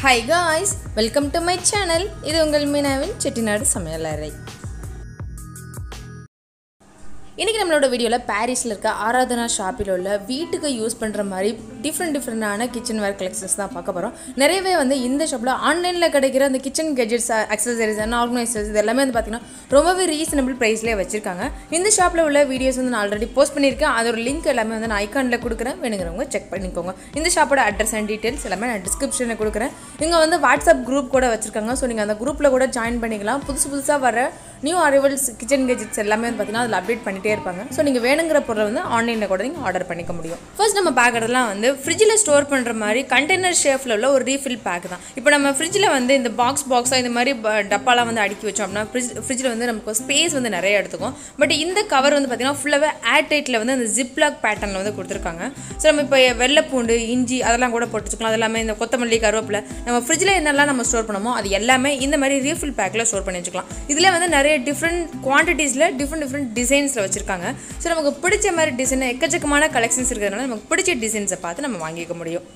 hi guys welcome to my channel இது உங்கள் மீனாவின் செட்டிநாடு சமையலறை இன்றைக்கி நம்மளோட வீடியோவில் பாரிஸில் இருக்க ஆராதனா ஷாப்பில் உள்ள வீட்டுக்கு யூஸ் பண்ணுற மாதிரி டிஃப்ரெண்ட் டிஃப்ரெண்டான கிச்சன் வேர் கலெக்ஷன்ஸ் தான் பார்க்க போகிறோம் நிறையவே வந்து இந்த ஷாப்பில் ஆன்லைனில் கிடைக்கிற அந்த kitchen gadgets accessories and organisers இது எல்லாமே வந்து பார்த்திங்கன்னா ரொம்பவே ரீசனபிள் ப்ரைஸ்லேயே வச்சுருக்காங்க இந்த ஷாப்பில் உள்ள வீடியோஸ் வந்து நான் ஆல்ரெடி போஸ்ட் பண்ணியிருக்கேன் அதோட லிங்க் எல்லாமே வந்து நான் ஐக்கானில் கொடுக்குறேன் வேணுங்கிறவங்க செக் பண்ணிக்கோங்க இந்த ஷாப்போட அட்ரஸ் அண்ட் டீட்டெயில்ஸ் எல்லாமே நான் டிஸ்கிரிப்ஷனில் கொடுக்குறேன் இங்கே வந்து வாட்ஸ்அப் குரூப் கூட வச்சுருக்காங்க ஸோ நீங்கள் அந்த குரூப்பில் கூட ஜாயின் பண்ணிக்கலாம் புதுசு புதுசாக வர நியூ அரைவல்ஸ் கிச்சன் கெஜெட்ஸ் எல்லாமே வந்து பார்த்தீங்கன்னா அதில் அப்டேட் பண்ணிட்டே இருப்பாங்க ஸோ நீங்கள் வேணுங்கிற பொருளை வந்து ஆன்லைனில் கூட நீங்கள் ஆர்டர் பண்ணிக்க முடியும் ஃபர்ஸ்ட் நம்ம பார்க்குறதுலாம் வந்து ஃப்ரிட்ஜில் ஸ்டோர் பண்ணுற மாதிரி கண்டெய்னர் ஷேஃபில் உள்ள ஒரு ரீஃபில் பேக் தான் இப்போ நம்ம ஃப்ரிட்ஜில் வந்து இந்த பாக்ஸ் பாக்ஸாக இந்த மாதிரி ப- டப்பாலாம் வந்து அடுக்கி வச்சோம் அப்படின்னா ஃப்ரிட்ஜ் ஃப்ரிட்ஜில் வந்து நமக்கு ஸ்பேஸ் வந்து நிறைய எடுத்துக்கும் பட் இந்த கவர் வந்து பார்த்திங்கன்னா ஃபுல்லாகவே ஏர் டைட்டில் வந்து அந்த ஜிப்லாக் பேட்டர்னில் வந்து கொடுத்துருக்காங்க ஸோ நம்ம இப்போ வெள்ளைப்பூண்டு இஞ்சி அதெல்லாம் கூட போட்டு வச்சுக்கலாம் அது எல்லாமே இந்த கொத்தமல்லி கருவேப்பிலை நம்ம ஃப்ரிட்ஜில் என்னெல்லாம் நம்ம ஸ்டோர் பண்ணோமோ அது எல்லாமே இந்த மாதிரி ரீஃபில் பேக்கில் ஸ்டோர் பண்ணி வச்சுக்கலாம் இதில் வந்து நிறைய டிஃப்ரெண்ட் குவான்டிட்டிஸில் டிஃப்ரெண்ட் டிஃப்ரெண்ட் டிசைன்ஸில் வச்சுருக்காங்க ஸோ நமக்கு பிடிச்ச மாதிரி டிசைன் எக்கச்சக்கமான கலெக்ஷன்ஸ் இருக்கிறதுனால நமக்கு பிடிச்ச டிசைன்ஸை பார்த்து நம்ம வாங்கிக்க முடியும்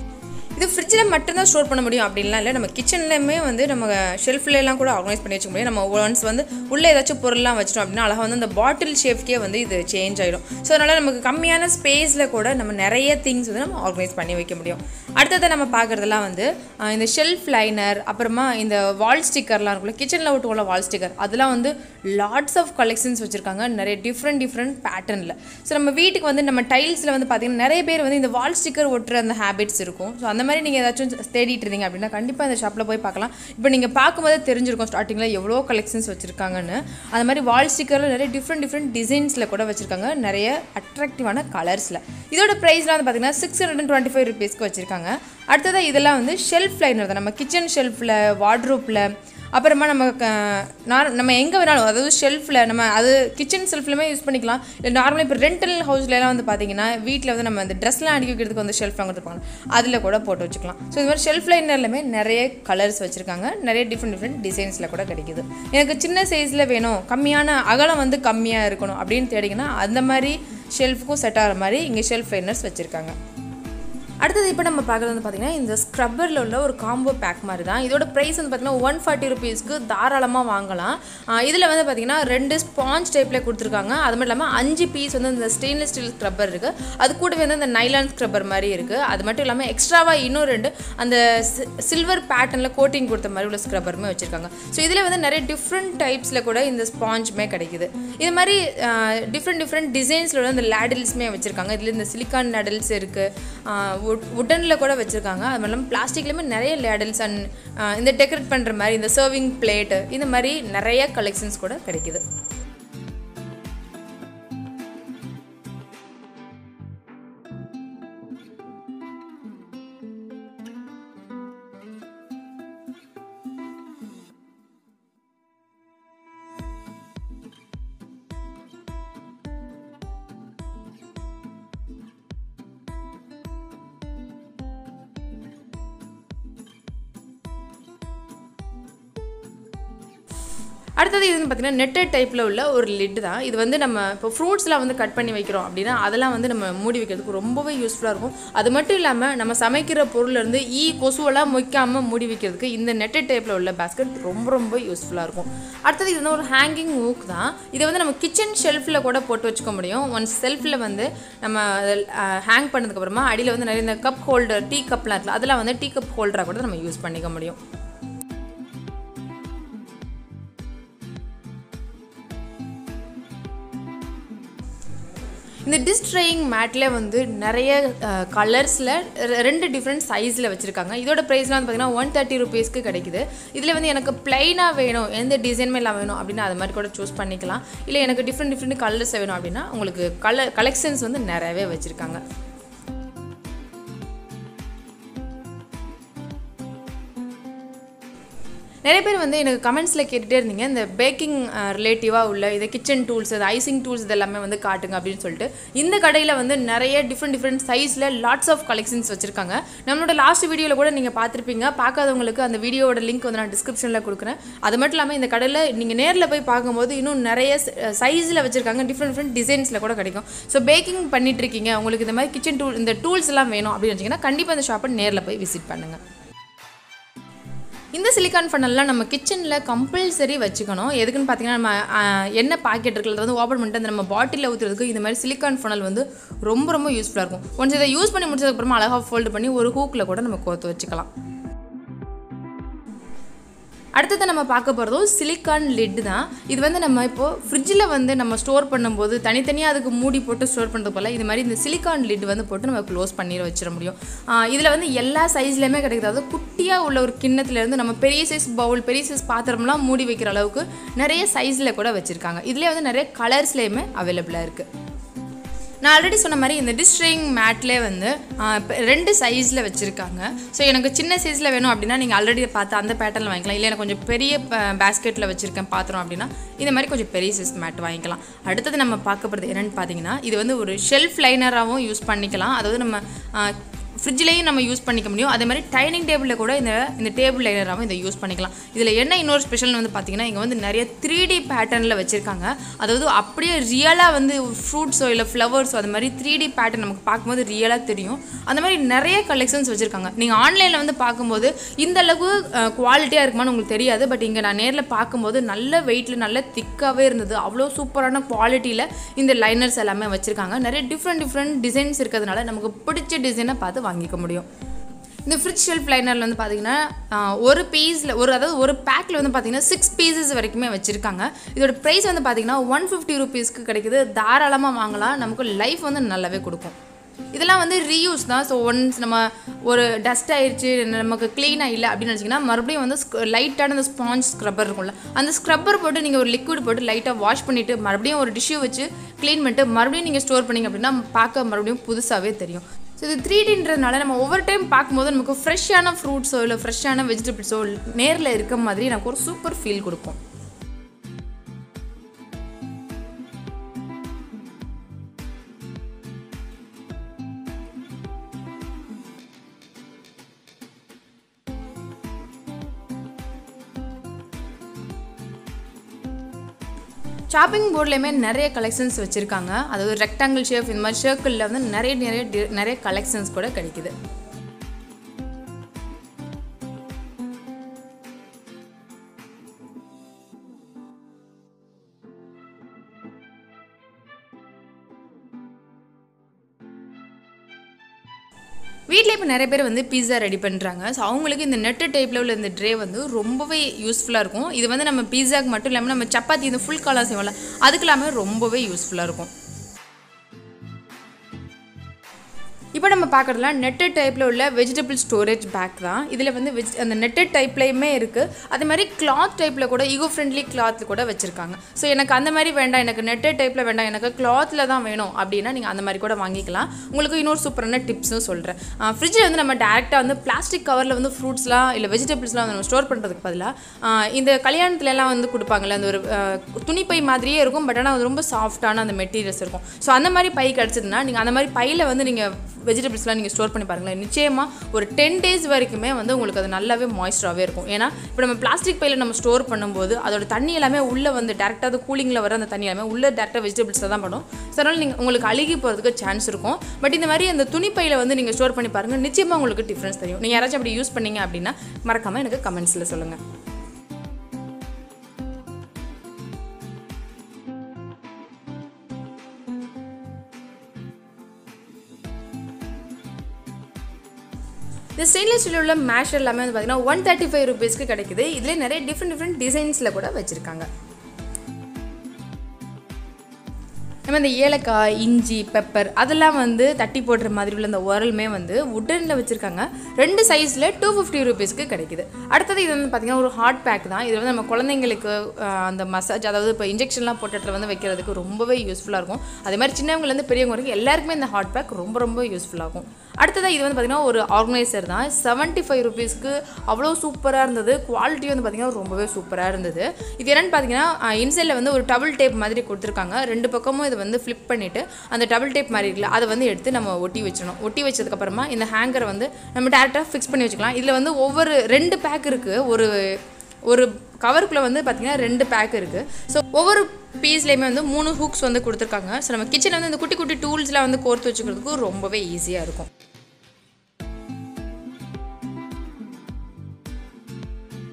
இது ஃப்ரிட்ஜில் மட்டும்தான் ஸ்டோர் பண்ண முடியும் அப்படின்லாம் இல்லை நம்ம கிச்சன்லேயுமே வந்து நம்ம ஷெல்ஃப்ல எல்லாம் கூட ஆர்கனைஸ் பண்ணி வச்சுக்க முடியும் நம்ம ஒன்ஸ் வந்து உள்ளே ஏதாச்சும் பொருள்லாம் வச்சிட்டோம் அப்படின்னா அழகாக வந்து அந்த பாட்டில் ஷேப்க்கே வந்து இது சேஞ்ச் ஆயிடும் ஸோ அதனால் நமக்கு கம்மியான ஸ்பேஸில் கூட நம்ம நிறைய திங்ஸ் வந்து நம்ம ஆர்கனைஸ் பண்ணி வைக்க முடியும் அடுத்ததை நம்ம பார்க்குறதெல்லாம் வந்து ஆஹ், இந்த ஷெல்ஃப் லைனர் அப்புறமா இந்த வால் ஸ்டிக்கர்லாம் இருக்குல்ல கிச்சனில் ஒட்டுவோம்ல வால் ஸ்டிக்கர் அதெல்லாம் வந்து லாட்ஸ் ஆஃப் கலெக்ஷன்ஸ் வச்சுருக்காங்க நிறைய டிஃப்ரெண்ட் டிஃப்ரெண்ட் பேட்டர்னில் ஸோ நம்ம வீட்டுக்கு வந்து நம்ம டைல்ஸில் வந்து பார்த்திங்கன்னா நிறைய பேர் வந்து இந்த வால் ஸ்டிக்கர் ஒட்டுற அந்த ஹேபிட்ஸ் இருக்கும் ஸோ அந்த மாதிரி நீங்கள் ஏதாச்சும் தேடிட்டு இருந்தீங்க அப்படின்னா கண்டிப்பாக இந்த ஷாப்பில் போய் பார்க்கலாம் இப்போ நீங்கள் பார்க்கும்போதே தெரிஞ்சிருக்கும் ஸ்டார்டிங்கில் எவ்வளோ கலெக்ஷன்ஸ் வச்சுருக்காங்கன்னு அந்த மாதிரி வால் ஸ்டிக்கரில் நிறைய டிஃப்ரெண்ட் டிஃப்ரெண்ட் டிசைன்ஸில் கூட வச்சுருக்காங்க நிறைய அட்ராக்டிவான கலர்ஸில் இதோட ப்ரைஸ்லாம் வந்து பார்த்தீங்கன்னா six hundred and twenty five ருபீஸ்க்கு வச்சுருக்காங்க அடுத்ததாக இதெல்லாம் வந்து ஷெல்ஃப் லைனர் தான் நம்ம கிச்சன் ஷெல்ஃபில் வார்ட்ரோப்பில் அப்புறமா நம்ம க- நார் நம்ம எங்கே வேணாலும் அதாவது ஷெல்ஃபில் நம்ம அது கிச்சன் ஷெல்ஃப்லையுமே யூஸ் பண்ணிக்கலாம் இல்லை நார்மலாக இப்போ ரெண்டல் ஹவுஸ்லலாம் வந்து பார்த்தீங்கன்னா வீட்டில் வந்து நம்ம அந்த ட்ரெஸ்லாம் அடுக்கி வைக்கிறதுக்கு வந்து ஷெல்ஃப்லாம் கொடுத்துருப்பாங்க அதில் கூட போட்டு வச்சுக்கலாம் ஸோ இது மாதிரி ஷெல்ஃப் லைனர்லையுமே நிறைய கலர்ஸ் வச்சுருக்காங்க நிறைய டிஃப்ரெண்ட் டிஃப்ரெண்ட் டிசைன்ஸில் கூட கிடைக்குது எனக்கு சின்ன சைஸில் வேணும் கம்மியான அகலம் வந்து கம்மியாக இருக்கணும் அப்படின்னு தேடிங்கன்னா அந்த மாதிரி ஷெல்ஃபுக்கும் செட் ஆகிற மாதிரி இங்கே ஷெல்ஃப் லைனர்ஸ் வச்சுருக்காங்க அடுத்தது இப்போ நம்ம பார்க்குறது வந்து பார்த்திங்கன்னா இந்த ஸ்க்ரப்பரில் உள்ள ஒரு காம்போ பேக் மாதிரி தான் இதோட ப்ரைஸ் வந்து பார்த்திங்கன்னா ஒன் ஃபார்ட்டி ருபீஸ்க்கு தாராளமாக வாங்கலாம் இதில் வந்து பார்த்திங்கன்னா ரெண்டு ஸ்பாஞ்ச் டைப்பில் கொடுத்துருக்காங்க அது மட்டும் இல்லாமல் அஞ்சு பீஸ் வந்து இந்த ஸ்டெயின்லெஸ் ஸ்டீல் ஸ்க்ரப்பர் இருக்குது அது கூடவே வந்து இந்த நைலான் ஸ்க்ரப்பர் மாதிரி இருக்குது அது மட்டும் இல்லாமல் எக்ஸ்ட்ராவாக இன்னும் ரெண்டு அந்த சில்வர் பேட்டர்னில் கோட்டிங் கொடுத்த மாதிரி உள்ள ஸ்க்ரப்பருமே வச்சுருக்காங்க ஸோ இதில் வந்து நிறைய டிஃப்ரெண்ட் டைப்ஸில் கூட இந்த ஸ்பாஞ்சுமே கிடைக்குது இது மாதிரி டிஃப்ரெண்ட் டிஃப்ரெண்ட் டிசைன்ஸில் உள்ள இந்த லேடில்ஸுமே வச்சுருக்காங்க இதில் இந்த சிலிக்கான் லேடல்ஸ் இருக்குது உட்டனில் கூட வச்சுருக்காங்க அது மட்டும் இல்லாமல் பிளாஸ்டிக்லேயுமே நிறைய லேடல்ஸ் அண்ட் இந்த டெக்கரேட் பண்ணுற மாதிரி இந்த சர்விங் பிளேட்டு இந்த மாதிரி நிறைய கலெக்ஷன்ஸ் கூட கிடைக்குது அடுத்தது இதுன்னு பார்த்தீங்கன்னா நெட்டட் டைப்பில் உள்ள ஒரு லிட் தான் இது வந்து நம்ம இப்போ ஃப்ரூட்ஸ்லாம் வந்து கட் பண்ணி வைக்கிறோம் அப்படின்னா அதெல்லாம் வந்து நம்ம மூடி வைக்கிறதுக்கு ரொம்பவே யூஸ்ஃபுல்லாக இருக்கும் அது மட்டும் இல்லாமல் நம்ம சமைக்கிற பொருள்லேருந்து ஈ கொசுவெல்லாம் மொய்க்காமல் மூடி வைக்கிறதுக்கு இந்த நெட்டட் டைப்பில் உள்ள பேஸ்கெட் ரொம்ப ரொம்ப யூஸ்ஃபுல்லாக இருக்கும் அடுத்தது இது வந்து ஒரு ஹேங்கிங் ஊக் தான் இதை வந்து நம்ம கிச்சன் ஷெல்ஃபில் கூட போட்டு வச்சுக்க முடியும் ஒன் செல்ஃபில் வந்து நம்ம ஹேங் பண்ணதுக்கப்புறமா அடியில் வந்து நிறைய இந்த கப் ஹோல்டர் டீ கப்லாம் இருக்குல்ல அதெல்லாம் வந்து டீ கப் ஹோல்டராக கூட நம்ம யூஸ் பண்ணிக்க முடியும் இந்த டிஷ் ட்ரையிங் மேட்ல வந்து நிறைய கலர்ஸில் ரெண்டு டிஃப்ரெண்ட் சைஸில் வச்சுருக்காங்க இதோட ப்ரைஸ்லாம் வந்து பார்த்தீங்கன்னா ஒன் தேர்ட்டி ருபீஸ்க்கு கிடைக்குது இதில் வந்து எனக்கு பிளைனாக வேணும் எந்த டிசைனுமே எல்லாம் வேணும் அப்படின்னு அது மாதிரி கூட சூஸ் பண்ணிக்கலாம் இல்லை எனக்கு டிஃப்ரெண்ட் டிஃப்ரெண்ட் கலர்ஸ் வேணும் அப்படின்னா உங்களுக்கு கலர் கலெக்ஷன்ஸ் வந்து நிறையவே வச்சுருக்காங்க நிறைய பேர் வந்து எனக்கு கமெண்ட்ஸில் கேட்டுகிட்டே இருந்தீங்க இந்த பேக்கிங் ரிலேட்டிவாக உள்ள இது கிச்சன் டூல்ஸ் அது ஐசிங் டூல்ஸ் இதெல்லாமே வந்து காட்டுங்க அப்படின்னு சொல்லிட்டு இந்த கடையில் வந்து நிறைய டிஃப்ரெண்ட் டிஃப்ரெண்ட் சைஸில் லாட்ஸ் ஆஃப் கலெக்ஷன்ஸ் வச்சுருக்காங்க நம்மளோட லாஸ்ட் வீடியோவில் கூட நீங்கள் பார்த்துருப்பீங்க பார்க்காதவங்களுக்கு அந்த வீடியோவோட லிங்க் வந்து நான் டிஸ்கிரிப்ஷனில் கொடுக்குறேன் அது மட்டும் இல்லாமல் இந்த கடையில் நீங்கள் நேரில் போய் பார்க்கும்போது இன்னும் நிறைய சைஸில் வச்சுருக்காங்க டிஃப்ரெண்ட் டிஃப்ரெண்ட் டிசைன்ஸில் கூட கிடைக்கும் ஸோ பேக்கிங் பண்ணிட்டு இருக்கீங்க உங்களுக்கு இந்த மாதிரி கிச்சன் டூல் இந்த டூல்ஸ் எல்லாம் வேணும் அப்படின்னு வச்சிங்கன்னா கண்டிப்பாக இந்த ஷாப்பை நேரில் போய் விசிட் பண்ணுங்கள் இந்த சிலிக்கான் ஃபனல்லாம் நம்ம கிச்சனில் கம்பல்சரி வச்சுக்கணும் எதுக்குன்னு பார்த்தீங்கன்னா நம்ம ஆஹ், எண்ணெய் பாக்கெட் இருக்கிறது வந்து ஓப்பன் பண்ணிட்டு அந்த நம்ம பாட்டிலில் ஊற்றுறதுக்கு இந்த மாதிரி சிலிக்கான் ஃபனல் வந்து ரொம்ப ரொம்ப யூஸ்ஃபுல்லாக இருக்கும் ஒன்ஸ் இதை யூஸ் பண்ணி முடிச்சதுக்கப்புறமா அழகாக ஃபோல்டு பண்ணி ஒரு ஹூக்கில் கூட நம்ம கோர்த்து வச்சுக்கலாம் அடுத்தது நம்ம பார்க்க போகிறதும் சிலிக்கான் லிட் தான் இது வந்து நம்ம இப்போது ஃப்ரிட்ஜில் வந்து நம்ம ஸ்டோர் பண்ணும்போது தனித்தனியாக அதுக்கு மூடி போட்டு ஸ்டோர் பண்ணுறது போல் இது மாதிரி இந்த சிலிக்கான் லிட் வந்து போட்டு நம்ம க்ளோஸ் பண்ணி வச்சிட முடியும் இதில் வந்து எல்லா சைஸ்லையுமே கிடைக்குது அதாவது குட்டியாக உள்ள ஒரு கிண்ணத்துலேருந்து நம்ம பெரிய சைஸ் பவுல் பெரிய சைஸ் பாத்திரம்லாம் மூடி வைக்கிற அளவுக்கு நிறைய சைஸில் கூட வச்சுருக்காங்க இதுலேயே வந்து நிறைய கலர்ஸ்லேயுமே அவைலபிளாக இருக்குது நான் ஆல்ரெடி சொன்ன மாதிரி இந்த டிஸ்ட்ரிங் மேட்லேயே வந்து ஆ, இப்ப ரெண்டு சைஸில் வச்சுருக்காங்க ஸோ எனக்கு சின்ன சைஸில் வேணும் அப்படின்னா நீங்கள் ஆல்ரெடி பார்த்து அந்த பேட்டர்னில் வாங்கிக்கலாம் இல்லை எனக்கு கொஞ்சம் பெரிய பேஸ்கெட்டில் வச்சுருக்கேன் பாத்திரம் அப்படின்னா இந்த மாதிரி கொஞ்சம் பெரிய சைஸ் மேட் வாங்கிக்கலாம் அடுத்தது நம்ம பார்க்க போகிறது என்னென்னு பார்த்தீங்கன்னா இது வந்து ஒரு ஷெல்ஃப் லைனராகவும் யூஸ் பண்ணிக்கலாம் அதாவது நம்ம ஃப்ரிட்ஜ்லேயும் நம்ம யூஸ் பண்ணிக்க முடியும் அதே மாதிரி டைனிங் டேபிளில் கூட இந்த இந்த டேபிள் லைனராகவும் இதை யூஸ் பண்ணிக்கலாம் இதில் என்ன இன்னொரு ஸ்பெஷல் வந்து பார்த்தீங்கன்னா இங்கே வந்து நிறைய த்ரீ டி பேட்டர்னில் வச்சுருக்காங்க அதாவது அப்படியே ரியலாக வந்து ஃப்ரூட்ஸோ இல்லை ஃப்ளவர்ஸோ அது மாதிரி த்ரீ டி பேட்டர்ன் நமக்கு பார்க்கும்போது ரியலாக தெரியும் அந்த மாதிரி நிறைய கலெக்ஷன்ஸ் வச்சுருக்காங்க நீங்கள் ஆன்லைனில் வந்து பார்க்கும்போது இந்த அளவு குவாலிட்டியாக இருக்குமான்னு உங்களுக்கு தெரியாது பட் இங்கே நான் நேரில் பார்க்கும்போது நல்ல வெயிட்டில் நல்ல திக்காகவே இருந்தது அவ்வளோ சூப்பரான குவாலிட்டியில் இந்த லைனர்ஸ் எல்லாமே வச்சுருக்காங்க நிறைய டிஃப்ரெண்ட் டிஃப்ரெண்ட் டிசைன்ஸ் இருக்கிறதுனால நமக்கு பிடிச்ச டிசைனை பார்த்து வாங்கிக்க முடியும் இந்த ஃப்ரிட்ஜ் ஷெல்ஃப் லைனரில் வந்து பார்த்தீங்கன்னா ஆஹ், ஒரு பீஸில் ஒரு அதாவது ஒரு பேக்கில் வந்து பார்த்தீங்கன்னா சிக்ஸ் பீசஸ் வரைக்குமே வச்சுருக்காங்க இதோட ப்ரைஸ் வந்து பார்த்தீங்கன்னா ஒன் ஃபிஃப்டி ருபீஸ்க்கு கிடைக்குது தாராளமாக வாங்கலாம் நமக்கு லைஃப் வந்து நல்லாவே கொடுக்கும் இதெல்லாம் வந்து ரீயூஸ் தான் ஸோ ஒன்ஸ் நம்ம ஒரு டஸ்ட் ஆயிடுச்சு நமக்கு க்ளீனாக இல்லை அப்படின்னு நினச்சிங்கன்னா மறுபடியும் வந்து லைட்டான அந்த ஸ்பாஞ்ச் ஸ்க்ரப்பர் இருக்கும்ல அந்த ஸ்க்ரப்பர் போட்டு நீங்கள் ஒரு லிக்விட் போட்டு லைட்டாக வாஷ் பண்ணிவிட்டு மறுபடியும் ஒரு டிஷ்யூ வச்சு க்ளீன் பண்ணிட்டு மறுபடியும் நீங்கள் ஸ்டோர் பண்ணீங்க அப்படின்னா பார்க்க மறுபடியும் புதுசாகவே தெரியும் ஸோ இது த்ரீ டின்றதுனால நம்ம ஒவ்வொரு டைம் பார்க்கும்போது நமக்கு ஃப்ரெஷ்ஷான ஃப்ரூட்ஸோ இல்லை ஃப்ரெஷ்ஷான வெஜிடபிள்ஸோ நேரில் இருக்க மாதிரி எனக்கு ஒரு சூப்பர் ஃபீல் கொடுக்கும் ஷாப்பிங் போர்ட்லேயுமே நிறைய கலெக்ஷன்ஸ் வச்சுருக்காங்க அதாவது ரெக்டாங்கிள் ஷேப் இந்த மாதிரி ஷர்க்கிளில் வந்து நிறைய நிறைய டி- நிறைய கலெக்ஷன்ஸ் கூட கிடைக்குது வீட்டில் இப்போ நிறைய பேர் வந்து பீஸா ரெடி பண்ணுறாங்க ஸோ அவங்களுக்கு இந்த நெட்டு டைப்பில் உள்ள இந்த ட்ரே வந்து ரொம்பவே யூஸ்ஃபுல்லாக இருக்கும் இது வந்து நம்ம பீஸாக்கு மட்டும் இல்லாமல் நம்ம சப்பாத்தி இந்த ஃபுல் காலாக செய்வோம்ல அதுக்கெல்லாமே ரொம்பவே யூஸ்ஃபுல்லாக இருக்கும் இப்போ நம்ம பார்க்குறதுலாம் நெட்டட் டைப்பில் உள்ள வெஜிடபிள் ஸ்டோரேஜ் பேக் தான் இதில் வந்து வெஜ் அந்த நெட்டட் டைப்லேயுமே இருக்குது அதே மாதிரி கிளாத் டைப்பில் கூட ஈகோ ஃப்ரெண்ட்லி கிளாத் கூட வச்சுருக்காங்க ஸோ எனக்கு அந்த மாதிரி வேண்டாம் எனக்கு நெட்டட் டைப்பில் வேண்டாம் எனக்கு கிளாத்தில் தான் வேணும் அப்படின்னா நீங்கள் அந்த மாதிரி கூட வாங்கிக்கலாம் உங்களுக்கு இன்னொரு சூப்பரான டிப்ஸும் சொல்கிறேன் ஃப்ரிட்ஜில் வந்து நம்ம டேரெக்டாக வந்து பிளாஸ்டிக் கவரில் வந்து ஃப்ரூட்ஸ்லாம் இல்லை வெஜிடபிள்ஸ்லாம் வந்து நம்ம ஸ்டோர் பண்ணுறதுக்கு பதிலாக இந்த கல்யாணத்துல எல்லாம் வந்து கொடுப்பாங்கல்ல அந்த ஒரு ஆஹ், துணிப்பை மாதிரியே இருக்கும் பட் ஆனால் அது ரொம்ப சாஃப்டான அந்த மெட்டீரியல்ஸ் இருக்கும் ஸோ அந்த மாதிரி பை கிடச்சதுன்னா நீங்கள் அந்த மாதிரி பையில் வந்து நீங்கள் வெஜிடபிள்ஸ்லாம் நீங்கள் ஸ்டோர் பண்ணி பாருங்களேன் நிச்சயமாக ஒரு டென் டேஸ் வரைக்குமே வந்து உங்களுக்கு அது நல்லாவே மாய்ஸ்டராகவே இருக்கும் ஏன்னா இப்போ நம்ம பிளாஸ்டிக் பையில் நம்ம ஸ்டோர் பண்ணும்போது அதோட தண்ணி எல்லாமே உள்ளே வந்து டேரெக்டாக அது கூலிங்கில் வர அந்த தண்ணி எல்லாமே உள்ளே டேரெக்டாக வெஜிடபிள்ஸில் தான் படும் ஸோ அதனால் நீங்கள் உங்களுக்கு அழுகி போகிறதுக்கு சான்ஸ் இருக்கும் பட் இந்த மாதிரி அந்த துணிப்பையில் வந்து நீங்கள் ஸ்டோர் பண்ணி பாருங்கள் நிச்சயமாக உங்களுக்கு டிஃப்ரென்ஸ் தெரியும் நீங்கள் யாராச்சும் அப்படி யூஸ் பண்ணீங்க அப்படின்னா மறக்காமல் எனக்கு கமெண்ட்ஸில் சொல்லுங்கள் இந்த ஸ்டெயின்லெஸ் ஸ்டீல் உள்ள மேஷர் எல்லாமே வந்து பார்த்தீங்கன்னா ஒன் தேர்ட்டி ஃபைவ் ருபீஸ்க்கு கிடைக்குது இதுலேயே நிறைய டிஃப்ரெண்ட் டிஃப்ரெண்ட் டிசைன்ஸில் கூட வச்சுருக்காங்க நம்ம இந்த ஏலக்காய் இஞ்சி பெப்பர் அதெல்லாம் வந்து தட்டி போடுற மாதிரி உள்ள அந்த உரலுமே வந்து உட்டனில் வச்சுருக்காங்க ரெண்டு சைஸில் டூ ஃபிஃப்டி ருபீஸ்க்கு கிடைக்குது அடுத்தது இது வந்து பார்த்திங்கன்னா ஒரு ஹாட் பேக் தான் இது வந்து நம்ம குழந்தைங்களுக்கு ஆஹ், அந்த மசாஜ் அதாவது இப்போ இன்ஜெக்ஷன்லாம் போட்ட இடத்துல வந்து வைக்கிறதுக்கு ரொம்பவே யூஸ்ஃபுல்லாக இருக்கும் அதே மாதிரி சின்னவங்கலேருந்து பெரியவங்க வரைக்கும் எல்லாருக்குமே இந்த ஹாட் பேக் ரொம்ப ரொம்ப யூஸ்ஃபுல்லாக இருக்கும் அடுத்ததாக இது வந்து பார்த்திங்கன்னா ஒரு ஆர்கனைசர் தான் செவன்ட்டி ஃபைவ் ருபீஸ்க்கு அவ்வளோ சூப்பராக இருந்தது குவாலிட்டி வந்து பார்த்திங்கன்னா ரொம்பவே சூப்பராக இருந்தது இது என்னென்னு பார்த்தீங்கன்னா இன்சைடில் வந்து ஒரு டபுள் டேப் மாதிரி கொடுத்துருக்காங்க ரெண்டு பக்கமும் இது வந்து ஃப்ளிப் பண்ணிவிட்டு அந்த டபுள் டேப் மாதிரி இருக்குல்ல அதை வந்து எடுத்து நம்ம ஒட்டி வச்சிடணும் ஒட்டி வச்சதுக்கப்புறமா இந்த ஹேங்கரை வந்து நம்ம டேரெக்டாக ஃபிக்ஸ் பண்ணி வச்சுக்கலாம் இதில் வந்து ஒவ்வொரு ரெண்டு பேக் இருக்குது ஒரு ஒரு கவருக்குள்ளே வந்து பார்த்திங்கன்னா ரெண்டு பேக் இருக்குது ஸோ ஒவ்வொரு பீஸ்லேயுமே வந்து மூணு ஹூக்ஸ் வந்து கொடுத்துருக்காங்க ஸோ நம்ம கிச்சனில் வந்து இந்த குட்டி குட்டி டூல்ஸ்லாம் வந்து கோர்த்து வச்சுக்கிறதுக்கு ரொம்பவே ஈஸியாக இருக்கும்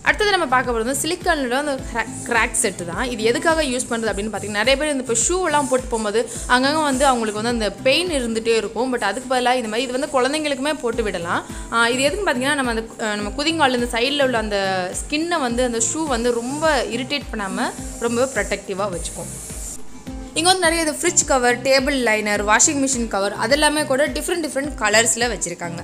அடுத்தது நம்ம பார்க்க போகிறது சிலிக்கானில் அந்த கிராக் செட்டு தான் இது எதுக்காக யூஸ் பண்ணுறது அப்படின்னு பார்த்தீங்கன்னா நிறைய பேர் இந்த இப்போ ஷூலாம் போட்டு போகும்போது அங்கங்கே வந்து அவங்களுக்கு வந்து அந்த பெயின் இருந்துகிட்டே இருக்கும் பட் அதுக்கு பதிலாக இந்த மாதிரி இது வந்து குழந்தைங்களுக்குமே போட்டு விடலாம் ஆஹ் இது எதுக்குன்னு பார்த்தீங்கன்னா நம்ம அந்த அஹ் நம்ம குதிங்கால் இந்த சைடில் உள்ள அந்த ஸ்கின்னை வந்து அந்த ஷூ வந்து ரொம்ப இரிட்டேட் பண்ணாமல் ரொம்ப ப்ரொடெக்டிவாக வச்சுக்கும் இங்கே வந்து நிறைய இது fridge cover table liner washing machine cover அதெல்லாமே கூட டிஃப்ரெண்ட் டிஃப்ரெண்ட் கலர்ஸில் வச்சுருக்காங்க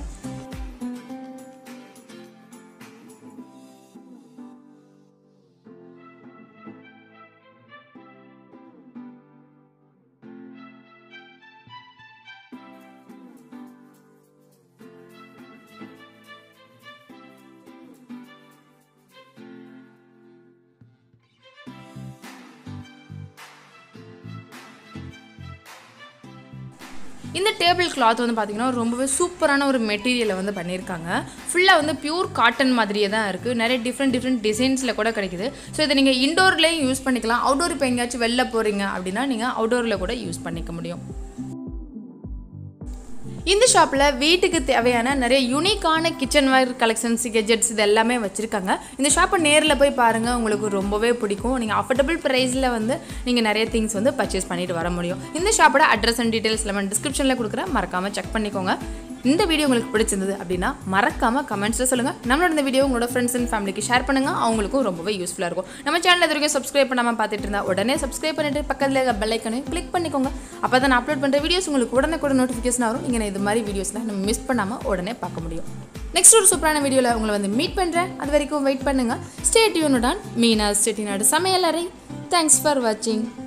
இந்த டேபிள் கிளாத் வந்து பார்த்திங்கன்னா ரொம்பவே சூப்பரான ஒரு மெட்டீரியலை வந்து பண்ணியிருக்காங்க ஃபுல்லாக வந்து பியூர் காட்டன் மாதிரியே தான் இருக்குது நிறைய டிஃப்ரெண்ட் டிஃப்ரெண்ட் டிசைன்ஸில் கூட கிடைக்குது ஸோ இதை நீங்கள் இண்டோர்லேயும் யூஸ் பண்ணிக்கலாம் அவுடோர் இப்போ எங்கேயாச்சும் வெளில போகிறீங்க அப்படின்னா நீங்கள் அவுடோரில் கூட யூஸ் பண்ணிக்க முடியும் இந்த ஷாப்பில் வீட்டுக்கு தேவையான நிறைய யூனிக்கான கிச்சன் வேர் கலெக்ஷன்ஸ் கெஜெட்ஸ் இது எல்லாமே வச்சுருக்காங்க இந்த ஷாப்பை நேரில் போய் பாருங்கள் உங்களுக்கு ரொம்பவே பிடிக்கும் நீங்கள் அஃபோர்டபுள் ப்ரைஸில் வந்து நீங்கள் நிறைய திங்ஸ் வந்து பர்ச்சேஸ் பண்ணிட்டு வர முடியும் இந்த ஷாப்போட அட்ரஸ் அண்ட் டீட்டெயில்ஸ் எல்லாம் டிஸ்கிரிப்ஷனில் கொடுக்குறேன் மறக்காமல் செக் பண்ணிக்கோங்க இந்த வீடியோ உங்களுக்கு பிடிச்சிருந்தது அப்படின்னா மறக்காமல் கமெண்ட்ஸில் சொல்லுங்கள் நம்மளோட இந்த வீடியோ உங்களோட ஃப்ரெண்ட்ஸ் அண்ட் ஃபேமிலிக்கு ஷேர் பண்ணுங்கள் அவங்களுக்கும் ரொம்பவே யூஸ்ஃபுல்லாக இருக்கும் நம்ம சேனல் இது வரைக்கும் சப்ஸ்கிரைப் பண்ணாமல் பார்த்துட்டு இருந்தா உடனே சப்ஸ்கிரைப் பண்ணிட்டு பக்கத்தில் இருக்க பெல் ஐக்கனையும் கிளிக் பண்ணிக்கோங்க அப்போ தான் நான் அப்லோட் பண்ணுற வீடியோஸ் உங்களுக்கு உடனே கூட நோட்டிஃபிகேஷன் வரும் நீங்கள் இது மாதிரி வீடியோஸ்லாம் நம்ம மிஸ் பண்ணாமல் உடனே பார்க்க முடியும் நெக்ஸ்ட் ஒரு சூப்பரான வீடியோவில் உங்களை வந்து மீட் பண்ணுறேன் அது வரைக்கும் வெயிட் பண்ணுங்கள் ஸ்டே டியூனுடன் மீனா ஸ்டெட்டினாடு சமையலறை தேங்க்ஸ் ஃபார் வாட்சிங்